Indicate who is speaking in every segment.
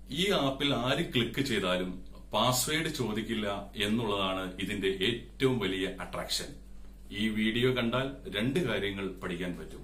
Speaker 1: ഈ ആപ്പിൽ ആര് ക്ലിക്ക് ചെയ്താലും പാസ്വേഡ് ചോദിക്കില്ല എന്നുള്ളതാണ് ഇതിന്റെ ഏറ്റവും വലിയ അട്രാക്ഷൻ ഈ വീഡിയോ കണ്ടാൽ രണ്ട് കാര്യങ്ങൾ പഠിക്കാൻ പറ്റും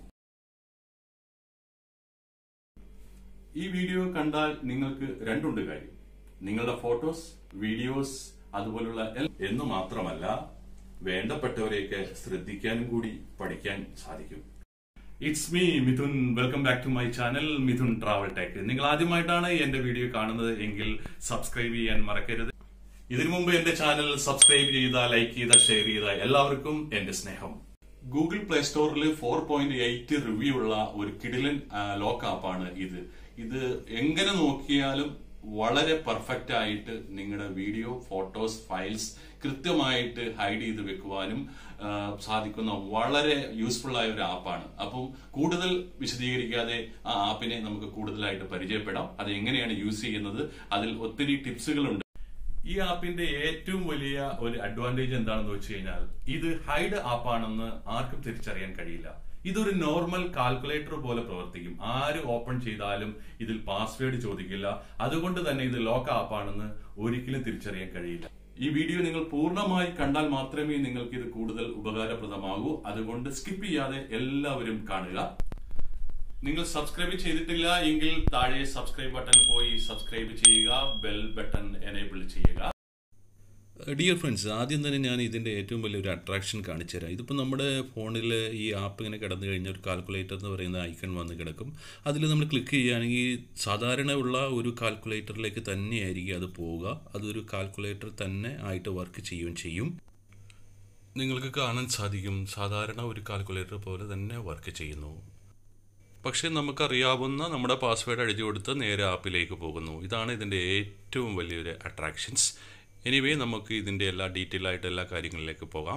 Speaker 1: ഈ വീഡിയോ കണ്ടാൽ നിങ്ങൾക്ക് രണ്ടുണ്ട് കാര്യം നിങ്ങളുടെ ഫോട്ടോസ് വീഡിയോസ് അതുപോലുള്ള എൽ- എന്ന് മാത്രമല്ല വേണ്ടപ്പെട്ടവരെയൊക്കെ ശ്രദ്ധിക്കാനും കൂടി പഠിക്കാൻ സാധിക്കും it's me Mithun welcome back to my channel Mithun travel tech നിങ്ങൾ ആദ്യമായിട്ടാണ് എന്റെ വീഡിയോ കാണുന്നത് എങ്കിൽ സബ്സ്ക്രൈബ് ചെയ്യാൻ മറക്കരുത് ഇതിനു മുമ്പ് എന്റെ ചാനൽ സബ്സ്ക്രൈബ് ചെയ്ത ലൈക്ക് ചെയ്ത ഷെയർ ചെയ്ത എല്ലാവർക്കും എന്റെ സ്നേഹം ഗൂഗിൾ പ്ലേ സ്റ്റോറിൽ ഫോർ പോയിന്റ് എയ്റ്റ് റിവ്യൂ ഉള്ള ഒരു കിടിലൻ ലോക്ക് ആപ്പാണ് ഇത് ഇത് എങ്ങനെ നോക്കിയാലും വളരെ പെർഫെക്റ്റ് ആയിട്ട് നിങ്ങളുടെ വീഡിയോ ഫോട്ടോസ് ഫയൽസ് കൃത്യമായിട്ട് ഹൈഡ് ചെയ്ത് വെക്കുവാനും ആ, സാധിക്കുന്ന വളരെ യൂസ്ഫുൾ ആയ ഒരു ആപ്പാണ് അപ്പം കൂടുതൽ വിശദീകരിക്കാതെ ആ ആപ്പിനെ നമുക്ക് കൂടുതലായിട്ട് പരിചയപ്പെടാം അത് എങ്ങനെയാണ് യൂസ് ചെയ്യുന്നത് അതിൽ ഒത്തിരി ടിപ്സുകളുണ്ട് ഈ ആപ്പിന്റെ ഏറ്റവും വലിയ ഒരു അഡ്വാൻറ്റേജ് എന്താണെന്ന് വെച്ച് കഴിഞ്ഞാൽ ഇത് ഹൈഡ് ആപ്പാണെന്ന് ആർക്കും തിരിച്ചറിയാൻ കഴിയില്ല ഇതൊരു നോർമൽ കാൽക്കുലേറ്റർ പോലെ പ്രവർത്തിക്കും ആര് ഓപ്പൺ ചെയ്താലും ഇതിൽ പാസ്വേഡ് ചോദിക്കില്ല അതുകൊണ്ട് തന്നെ ഇത് ലോക്ക് ആപ്പാണെന്ന് ഒരിക്കലും തിരിച്ചറിയാൻ കഴിയില്ല ഈ വീഡിയോ നിങ്ങൾ പൂർണ്ണമായി കണ്ടാൽ മാത്രമേ നിങ്ങൾക്ക് ഇത് കൂടുതൽ ഉപകാരപ്രദമാകൂ അതുകൊണ്ട് സ്കിപ്പ് ചെയ്യാതെ എല്ലാവരും കാണുക നിങ്ങൾ സബ്സ്ക്രൈബ് ചെയ്തിട്ടില്ല എങ്കിൽ താഴെ സബ്സ്ക്രൈബ് ബട്ടൺ പോയി സബ്സ്ക്രൈബ് ചെയ്യുക ബെൽ ബട്ടൺ എനേബിൾ ചെയ്യുക
Speaker 2: ഡിയർ ഫ്രണ്ട്സ് ആദ്യം തന്നെ ഞാൻ ഇതിൻ്റെ ഏറ്റവും വലിയൊരു അട്രാക്ഷൻ കാണിച്ചു തരാം ഇതിപ്പോൾ നമ്മുടെ ഫോണിൽ ഈ ആപ്പ് ഇങ്ങനെ കിടന്നു കഴിഞ്ഞാൽ ഒരു കാൽക്കുലേറ്റർ എന്ന് പറയുന്ന ഐക്കൺ വന്ന് കിടക്കും അതിൽ നമ്മൾ ക്ലിക്ക് ചെയ്യുകയാണെങ്കിൽ സാധാരണ ഉള്ള ഒരു കാൽക്കുലേറ്ററിലേക്ക് തന്നെയായിരിക്കും അത് പോവുക അതൊരു കാൽക്കുലേറ്റർ തന്നെ ആയിട്ട് വർക്ക് ചെയ്യുകയും ചെയ്യും നിങ്ങൾക്ക് കാണാൻ സാധിക്കും സാധാരണ ഒരു കാൽക്കുലേറ്റർ പോലെ തന്നെ വർക്ക് ചെയ്യുന്നു പക്ഷേ നമുക്കറിയാവുന്ന നമ്മുടെ പാസ്വേഡ് അടിച്ചു കൊടുത്ത് നേരെ ആപ്പിലേക്ക് പോകുന്നു ഇതാണ് ഇതിൻ്റെ ഏറ്റവും വലിയൊരു അട്രാക്ഷൻസ് എനിവേ നമുക്ക് ഇതിൻ്റെ എല്ലാ ഡീറ്റെയിൽ ആയിട്ട് എല്ലാ കാര്യങ്ങളിലേക്ക് പോകാം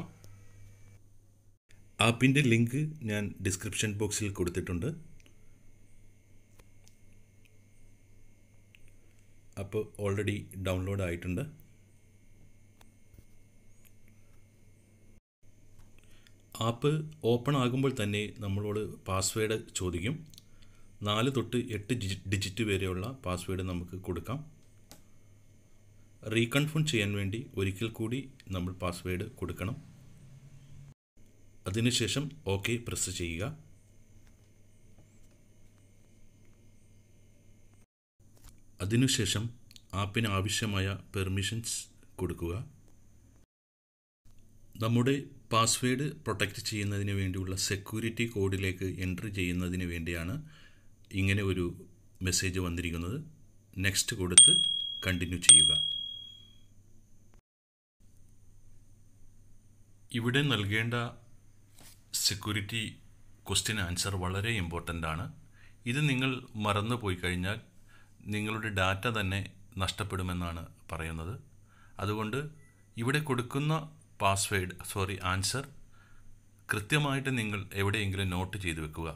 Speaker 2: ആപ്പിൻ്റെ ലിങ്ക് ഞാൻ ഡിസ്ക്രിപ്ഷൻ ബോക്സിൽ കൊടുത്തിട്ടുണ്ട് അപ്പോൾ ഓൾറെഡി ഡൗൺലോഡ് ആയിട്ടുണ്ട് ആപ്പ് ഓപ്പൺ ആകുമ്പോൾ തന്നെ നമ്മളോട് പാസ്വേഡ് ചോദിക്കും നാല് തൊട്ട് എട്ട് ഡിജി- ഡിജിറ്റ് വരെയുള്ള പാസ്വേഡ് നമുക്ക് കൊടുക്കാം റീകൺഫേം ചെയ്യാൻ വേണ്ടി ഒരിക്കൽ കൂടി നമ്മൾ പാസ്വേഡ് കൊടുക്കണം അതിനുശേഷം ഓക്കെ പ്രസ് ചെയ്യുക അതിനുശേഷം ആപ്പിന് ആവശ്യമായ പെർമിഷൻസ് കൊടുക്കുക നമ്മുടെ പാസ്വേഡ് പ്രൊട്ടക്റ്റ് ചെയ്യുന്നതിന് വേണ്ടിയുള്ള സെക്യൂരിറ്റി കോഡിലേക്ക് എൻട്രി ചെയ്യുന്നതിന് വേണ്ടിയാണ് ഇങ്ങനെ ഒരു മെസ്സേജ് വന്നിരിക്കുന്നത് നെക്സ്റ്റ് കൊടുത്ത് കണ്ടിന്യൂ ചെയ്യുക ഇവിടെ നൽകേണ്ട സെക്യൂരിറ്റി ക്വസ്റ്റ്യൻ ആൻസർ വളരെ ഇമ്പോർട്ടൻ്റ് ആണ് ഇത് നിങ്ങൾ മറന്നു പോയി കഴിഞ്ഞാൽ നിങ്ങളുടെ ഡാറ്റ തന്നെ നഷ്ടപ്പെടുമെന്നാണ് പറയുന്നത് അതുകൊണ്ട് ഇവിടെ കൊടുക്കുന്ന പാസ്വേഡ് സോറി ആൻസർ കൃത്യമായിട്ട് നിങ്ങൾ എവിടെയെങ്കിലും നോട്ട് ചെയ്തു വെക്കുക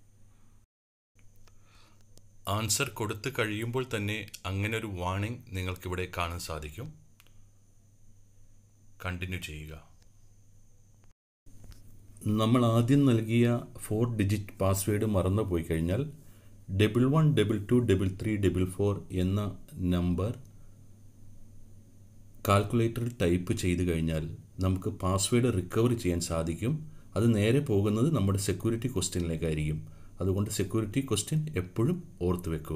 Speaker 2: ആൻസർ കൊടുത്തു കഴിയുമ്പോൾ തന്നെ അങ്ങനെ ഒരു വാണിംഗ് നിങ്ങൾക്കിവിടെ കാണാൻ സാധിക്കും കണ്ടിന്യൂ ചെയ്യുക നമ്മൾ ആദ്യം നൽകിയ ഫോർ ഡിജിറ്റ് പാസ്വേഡ് മറന്നു പോയി കഴിഞ്ഞാൽ double one double two double three double four എന്ന നമ്പർ കാൽക്കുലേറ്ററിൽ ടൈപ്പ് ചെയ്ത് കഴിഞ്ഞാൽ നമുക്ക് പാസ്വേഡ് റിക്കവർ ചെയ്യാൻ സാധിക്കും അത് നേരെ പോകുന്നത് നമ്മുടെ സെക്യൂരിറ്റി ക്വസ്റ്റ്യനിലേക്കായിരിക്കും അതുകൊണ്ട് സെക്യൂരിറ്റി ക്വസ്റ്റ്യൻ എപ്പോഴും ഓർത്ത് വെക്കുക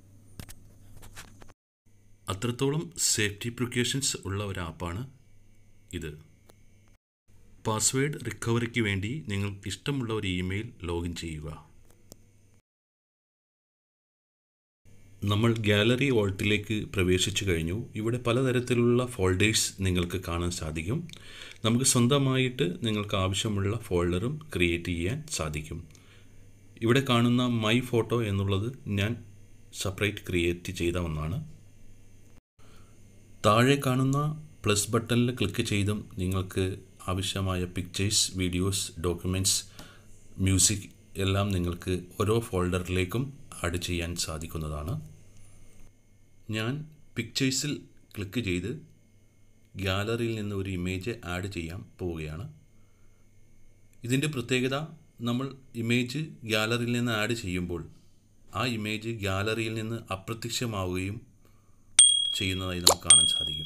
Speaker 2: അത്രത്തോളം സേഫ്റ്റി പ്രിക്കോഷൻസ് ഉള്ള ഒരു ആപ്പാണ് ഇത് പാസ്വേഡ് റിക്കവറിക്ക് വേണ്ടി നിങ്ങൾക്ക് ഇഷ്ടമുള്ള ഒരു ഇമെയിൽ ലോഗിൻ ചെയ്യുക നമ്മൾ ഗാലറി വോൾട്ടിലേക്ക് പ്രവേശിച്ചു കഴിഞ്ഞു ഇവിടെ പലതരത്തിലുള്ള ഫോൾഡേഴ്സ് നിങ്ങൾക്ക് കാണാൻ സാധിക്കും നമുക്ക് സ്വന്തമായിട്ട് നിങ്ങൾക്ക് ആവശ്യമുള്ള ഫോൾഡറും ക്രിയേറ്റ് ചെയ്യാൻ സാധിക്കും ഇവിടെ കാണുന്ന മൈ ഫോട്ടോ എന്നുള്ളത് ഞാൻ സെപ്പറേറ്റ് ക്രിയേറ്റ് ചെയ്ത ഒന്നാണ് താഴെ കാണുന്ന പ്ലസ് ബട്ടണിൽ ക്ലിക്ക് ചെയ്തും നിങ്ങൾക്ക് ആവശ്യമായ പിക്ചേഴ്സ് വീഡിയോസ് ഡോക്യുമെൻറ്റ്സ് മ്യൂസിക് എല്ലാം നിങ്ങൾക്ക് ഓരോ ഫോൾഡറിലേക്കും ആഡ് ചെയ്യാൻ സാധിക്കുന്നതാണ് ഞാൻ പിക്ചേഴ്സിൽ ക്ലിക്ക് ചെയ്ത് ഗ്യാലറിയിൽ നിന്ന് ഒരു ഇമേജ് ആഡ് ചെയ്യാൻ പോവുകയാണ് ഇതിൻ്റെ പ്രത്യേകത നമ്മൾ ഇമേജ് ഗ്യാലറിയിൽ നിന്ന് ആഡ് ചെയ്യുമ്പോൾ ആ ഇമേജ് ഗ്യാലറിയിൽ നിന്ന് അപ്രത്യക്ഷമാവുകയും ചെയ്യുന്നതായി നമുക്ക് കാണാൻ സാധിക്കും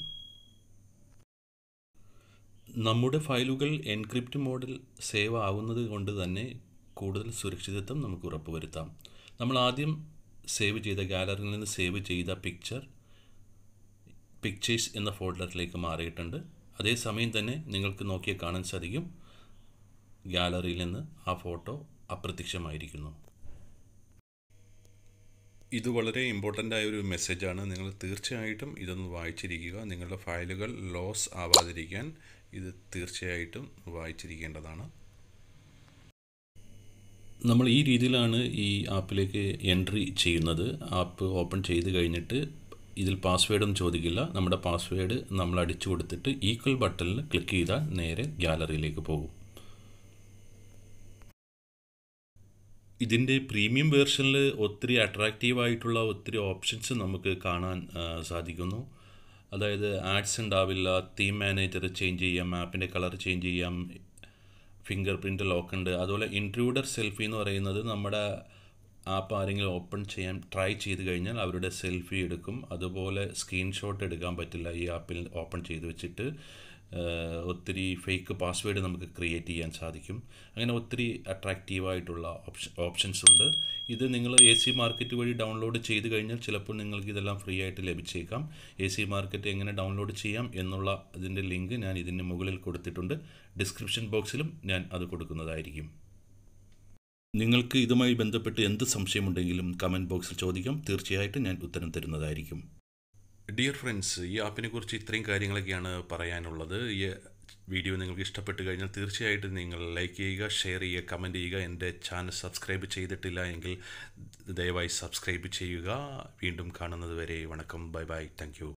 Speaker 2: നമ്മുടെ ഫയലുകൾ എൻക്രിപ്റ്റ് മോഡിൽ സേവ് ആവുന്നത് കൊണ്ട് തന്നെ കൂടുതൽ സുരക്ഷിതത്വം നമുക്ക് ഉറപ്പുവരുത്താം നമ്മൾ ആദ്യം സേവ് ചെയ്ത ഗാലറിയിൽ നിന്ന് സേവ് ചെയ്ത പിക്ചർ പിക്ചേഴ്സ് എന്ന ഫോൾഡറിലേക്ക് മാറിയിട്ടുണ്ട് അതേസമയം തന്നെ നിങ്ങൾക്ക് നോക്കിയാൽ കാണാൻ സാധിക്കും ഗാലറിയിൽ നിന്ന് ആ ഫോട്ടോ അപ്രത്യക്ഷമായിരിക്കുന്നു ഇത് വളരെ ഇമ്പോർട്ടൻ്റ് ആയ ഒരു മെസ്സേജാണ് നിങ്ങൾ തീർച്ചയായിട്ടും ഇതൊന്ന് വായിച്ചിരിക്കുക നിങ്ങളുടെ ഫയലുകൾ ലോസ് ആവാതിരിക്കാൻ ഇത് തീർച്ചയായിട്ടും വായിച്ചിരിക്കേണ്ടതാണ് നമ്മൾ ഈ രീതിയിലാണ് ഈ ആപ്പിലേക്ക് എൻട്രി ചെയ്യുന്നത് ആപ്പ് ഓപ്പൺ ചെയ്ത് കഴിഞ്ഞിട്ട് ഇതിൽ പാസ്വേഡൊന്നും ചോദിക്കില്ല നമ്മുടെ പാസ്വേഡ് നമ്മൾ അടിച്ചു കൊടുത്തിട്ട് ഈക്വൽ ബട്ടണിൽ ക്ലിക്ക് ചെയ്താൽ നേരെ ഗാലറിയിലേക്ക് പോകും ഇതിൻ്റെ പ്രീമിയം വേർഷനിൽ ഒത്തിരി അട്രാക്റ്റീവ് ആയിട്ടുള്ള ഒത്തിരി ഓപ്ഷൻസ് നമുക്ക് കാണാൻ സാധിക്കുന്നു അതായത് ആഡ്സ് ഉണ്ടാവില്ല തീം മാനേജർ ചേഞ്ച് ചെയ്യാം ആപ്പിൻ്റെ കളർ ചേഞ്ച് ചെയ്യാം ഫിംഗർ പ്രിൻ്റ് ലോക്ക് ഉണ്ട് അതുപോലെ ഇൻട്രൂഡർ സെൽഫി എന്ന് പറയുന്നത് നമ്മുടെ ആപ്പ് ആരെങ്കിലും ഓപ്പൺ ചെയ്യാൻ ട്രൈ ചെയ്ത് കഴിഞ്ഞാൽ അവരുടെ സെൽഫി എടുക്കും അതുപോലെ സ്ക്രീൻഷോട്ട് എടുക്കാൻ പറ്റില്ല ഈ ആപ്പിൽ ഓപ്പൺ ചെയ്ത് വെച്ചിട്ട് ഒത്തിരി ഫേക്ക് പാസ്വേഡ് നമുക്ക് ക്രിയേറ്റ് ചെയ്യാൻ സാധിക്കും അങ്ങനെ ഒത്തിരി അട്രാക്റ്റീവായിട്ടുള്ള ഓപ്ഷൻ ഓപ്ഷൻസ് ഉണ്ട് ഇത് നിങ്ങൾ എ സി മാർക്കറ്റ് വഴി ഡൗൺലോഡ് ചെയ്ത് കഴിഞ്ഞാൽ ചിലപ്പോൾ നിങ്ങൾക്ക് ഇതെല്ലാം ഫ്രീ ആയിട്ട് ലഭിച്ചേക്കാം എ സി മാർക്കറ്റ് എങ്ങനെ ഡൗൺലോഡ് ചെയ്യാം എന്നുള്ള അതിൻ്റെ ലിങ്ക് ഞാൻ ഇതിന് മുകളിൽ കൊടുത്തിട്ടുണ്ട് ഡിസ്ക്രിപ്ഷൻ ബോക്സിലും ഞാൻ അത് കൊടുക്കുന്നതായിരിക്കും നിങ്ങൾക്ക് ഇതുമായി ബന്ധപ്പെട്ട് എന്ത് സംശയമുണ്ടെങ്കിലും കമൻറ്റ് ബോക്സിൽ ചോദിക്കാം തീർച്ചയായിട്ടും ഞാൻ ഉത്തരം തരുന്നതായിരിക്കും ഡിയർ ഫ്രണ്ട്സ് ഈ ആപ്പിനെ കുറിച്ച് ഇത്രയും കാര്യങ്ങളൊക്കെയാണ് പറയാനുള്ളത് ഈ വീഡിയോ നിങ്ങൾക്ക് ഇഷ്ടപ്പെട്ട് കഴിഞ്ഞാൽ തീർച്ചയായിട്ടും നിങ്ങൾ ലൈക്ക് ചെയ്യുക ഷെയർ ചെയ്യുക കമൻറ്റ് ചെയ്യുക എൻ്റെ ചാനൽ സബ്സ്ക്രൈബ് ചെയ്തിട്ടില്ല എങ്കിൽ ദയവായി സബ്സ്ക്രൈബ് ചെയ്യുക വീണ്ടും കാണുന്നത് വരെ വണക്കം ബൈ ബൈ താങ്ക്